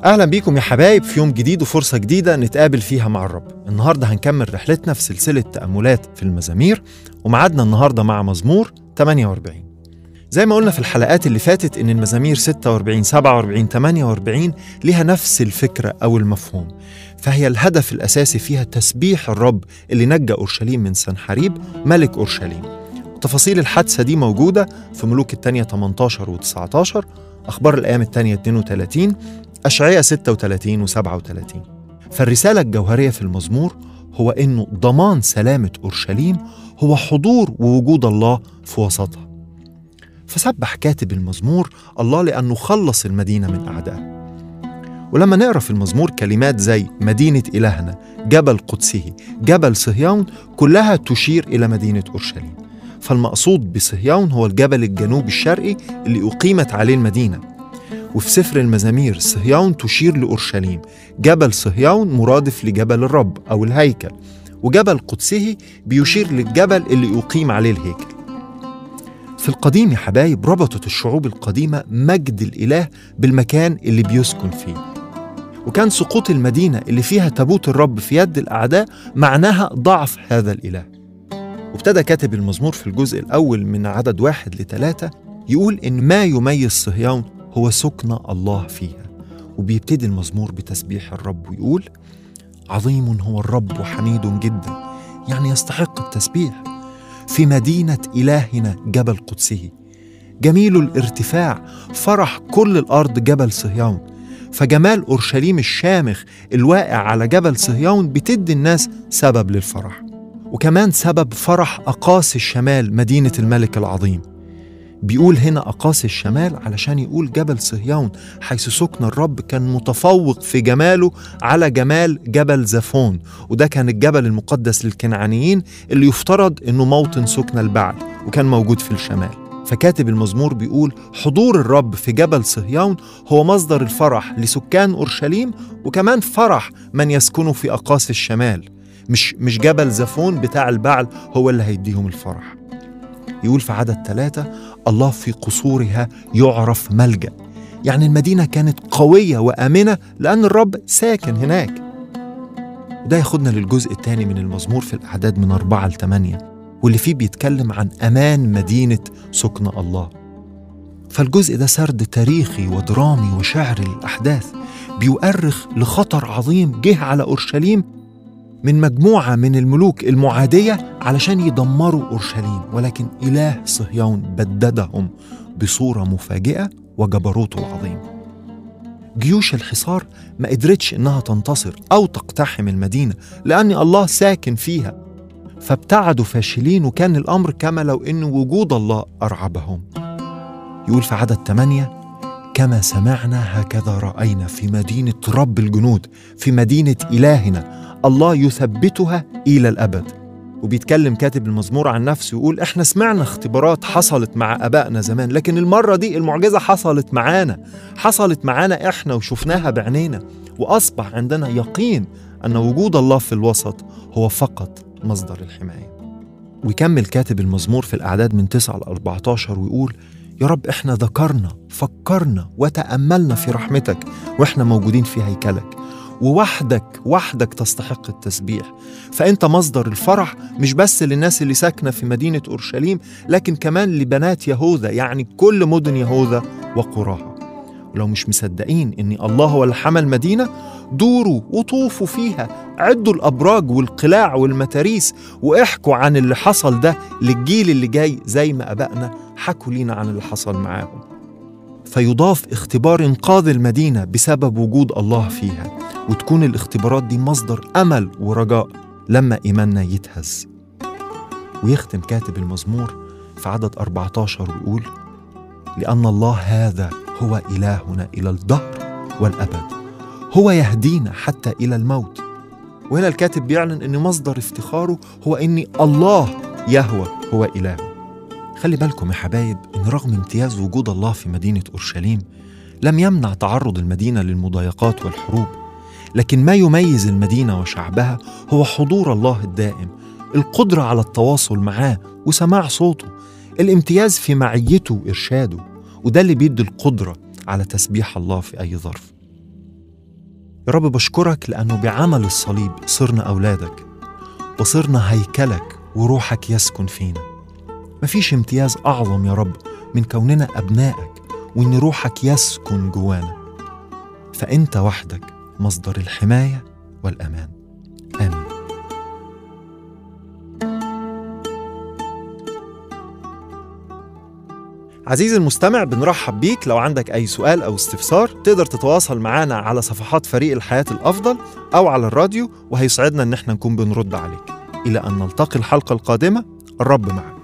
أهلا بيكم يا حبايب في يوم جديد وفرصة جديدة نتقابل فيها مع الرب النهاردة هنكمل رحلتنا في سلسلة تأملات في المزامير ومعادنا النهاردة مع مزمور 48 زي ما قلنا في الحلقات اللي فاتت إن المزامير 46 47 48 ليها نفس الفكرة أو المفهوم فهي الهدف الأساسي فيها تسبيح الرب اللي نجى أورشليم من سنحريب ملك أورشليم تفاصيل الحادثة دي موجودة في ملوك الثانية 18 و 19 أخبار الأيام الثانية 32 أشعية 36 و 37 فالرسالة الجوهرية في المزمور هو إنه ضمان سلامة أورشليم هو حضور ووجود الله في وسطها فسبح كاتب المزمور الله لأنه خلص المدينة من أعدائها ولما نقرا في المزمور كلمات زي مدينة إلهنا جبل قدسه جبل صهيون كلها تشير إلى مدينة أورشليم فالمقصود بصهيون هو الجبل الجنوبي الشرقي اللي أقيمت عليه المدينة وفي سفر المزامير صهيون تشير لأورشليم جبل صهيون مرادف لجبل الرب أو الهيكل وجبل قدسه بيشير للجبل اللي أقيم عليه الهيكل في القديم يا حبايب ربطت الشعوب القديمة مجد الإله بالمكان اللي بيسكن فيه وكان سقوط المدينة اللي فيها تابوت الرب في يد الأعداء معناها ضعف هذا الإله وابتدى كاتب المزمور في الجزء الأول من عدد واحد لثلاثة يقول إن ما يميز صهيون هو سكن الله فيها وبيبتدي المزمور بتسبيح الرب ويقول عظيم هو الرب وحميد جدا يعني يستحق التسبيح في مدينة إلهنا جبل قدسه جميل الارتفاع فرح كل الأرض جبل صهيون فجمال أورشليم الشامخ الواقع على جبل صهيون بتدي الناس سبب للفرح وكمان سبب فرح أقاصي الشمال مدينة الملك العظيم بيقول هنا أقاصي الشمال علشان يقول جبل صهيون حيث سكن الرب كان متفوق في جماله على جمال جبل زفون وده كان الجبل المقدس للكنعانيين اللي يفترض انه موطن سكن البعل وكان موجود في الشمال فكاتب المزمور بيقول حضور الرب في جبل صهيون هو مصدر الفرح لسكان اورشليم وكمان فرح من يسكنوا في اقاصي الشمال مش مش جبل زفون بتاع البعل هو اللي هيديهم الفرح يقول في عدد ثلاثة الله في قصورها يعرف ملجأ يعني المدينة كانت قوية وآمنة لأن الرب ساكن هناك وده ياخدنا للجزء الثاني من المزمور في الأعداد من أربعة لثمانية واللي فيه بيتكلم عن أمان مدينة سكن الله فالجزء ده سرد تاريخي ودرامي وشعري للأحداث بيؤرخ لخطر عظيم جه على أورشليم من مجموعة من الملوك المعادية علشان يدمروا أورشليم ولكن إله صهيون بددهم بصورة مفاجئة وجبروته العظيم جيوش الحصار ما قدرتش إنها تنتصر أو تقتحم المدينة لأن الله ساكن فيها فابتعدوا فاشلين وكان الأمر كما لو إن وجود الله أرعبهم يقول في عدد 8 كما سمعنا هكذا رأينا في مدينة رب الجنود في مدينة إلهنا الله يثبتها إلى الأبد وبيتكلم كاتب المزمور عن نفسه ويقول احنا سمعنا اختبارات حصلت مع ابائنا زمان لكن المره دي المعجزه حصلت معانا حصلت معانا احنا وشفناها بعينينا واصبح عندنا يقين ان وجود الله في الوسط هو فقط مصدر الحمايه ويكمل كاتب المزمور في الاعداد من 9 ل 14 ويقول يا رب احنا ذكرنا فكرنا وتاملنا في رحمتك واحنا موجودين في هيكلك ووحدك وحدك تستحق التسبيح فانت مصدر الفرح مش بس للناس اللي ساكنه في مدينه اورشليم لكن كمان لبنات يهوذا يعني كل مدن يهوذا وقراها ولو مش مصدقين ان الله هو اللي حمى المدينه دوروا وطوفوا فيها عدوا الابراج والقلاع والمتاريس واحكوا عن اللي حصل ده للجيل اللي جاي زي ما ابائنا حكوا لينا عن اللي حصل معاهم فيضاف اختبار انقاذ المدينه بسبب وجود الله فيها وتكون الاختبارات دي مصدر امل ورجاء لما ايماننا يتهز ويختم كاتب المزمور في عدد 14 ويقول لان الله هذا هو الهنا الى الدهر والابد هو يهدينا حتى الى الموت وهنا الكاتب بيعلن ان مصدر افتخاره هو ان الله يهوى هو الهه خلي بالكم يا حبايب ان رغم امتياز وجود الله في مدينه اورشليم لم يمنع تعرض المدينه للمضايقات والحروب لكن ما يميز المدينه وشعبها هو حضور الله الدائم القدره على التواصل معاه وسماع صوته الامتياز في معيته وارشاده وده اللي بيدي القدره على تسبيح الله في اي ظرف يا رب بشكرك لأنه بعمل الصليب صرنا أولادك وصرنا هيكلك وروحك يسكن فينا مفيش امتياز أعظم يا رب من كوننا أبنائك وإن روحك يسكن جوانا فأنت وحدك مصدر الحماية والأمان آمين عزيزي المستمع بنرحب بيك لو عندك أي سؤال أو استفسار تقدر تتواصل معنا على صفحات فريق الحياة الأفضل أو على الراديو وهيسعدنا إن احنا نكون بنرد عليك إلى أن نلتقي الحلقة القادمة الرب معك